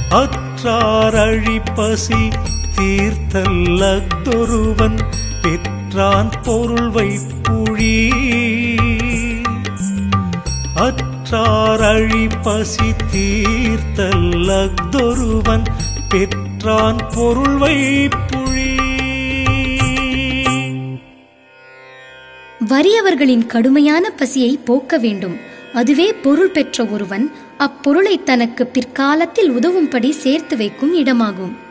அற்றாரழிப்பசி தீர்த்தல்லதொருவன் பெற்றான் பொருள் வைப்புழி அற்றாரழிப்பசி தீர்த்தல்லதொருவன் பெற்றான் பொருள் வைப்புழி வறியவர்களின் கடுமையான பசியை போக்க வேண்டும் அதுவே பொருள் பெற்ற ஒருவன் அப்பொருளை தனக்கு பிற்காலத்தில் உதவும்படி சேர்த்து வைக்கும் இடமாகும்